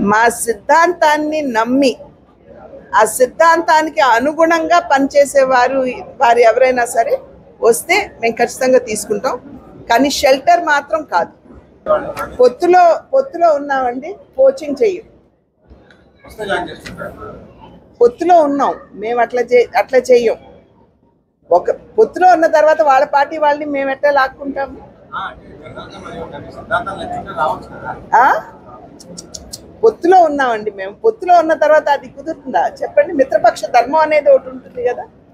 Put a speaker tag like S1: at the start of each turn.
S1: మా సిద్ధాంతాన్ని నమ్మి ఆ సిద్ధాంతానికి అనుగుణంగా పనిచేసేవారు వారు ఎవరైనా సరే వస్తే మేము ఖచ్చితంగా తీసుకుంటాం కానీ షెల్టర్ మాత్రం కాదు పొత్తులో పొత్తులో ఉన్నామండి కోచింగ్ చెయ్యం
S2: వస్తే జాయిన్ చేస్తుంటారు
S1: పొత్తులో ఉన్నాం మేము అట్లా చే అట్లా చెయ్యం ఒక పొత్తులో ఉన్న తర్వాత వాళ్ళ పార్టీ వాళ్ళని మేము ఎట్లా లాక్కుంటాం
S2: ఆ, అంటే జనరల్గా మరి ఒక సిద్ధాంతాలు నచ్చుంటే రావచ్చు కదా
S1: ఆ? పొత్తులో ఉన్నామండి మేము పొత్తులో ఉన్న తర్వాత అది కుదురుతుందా చెప్పండి మిత్రపక్ష ధర్మం అనేది ఒకటి ఉంటుంది కదా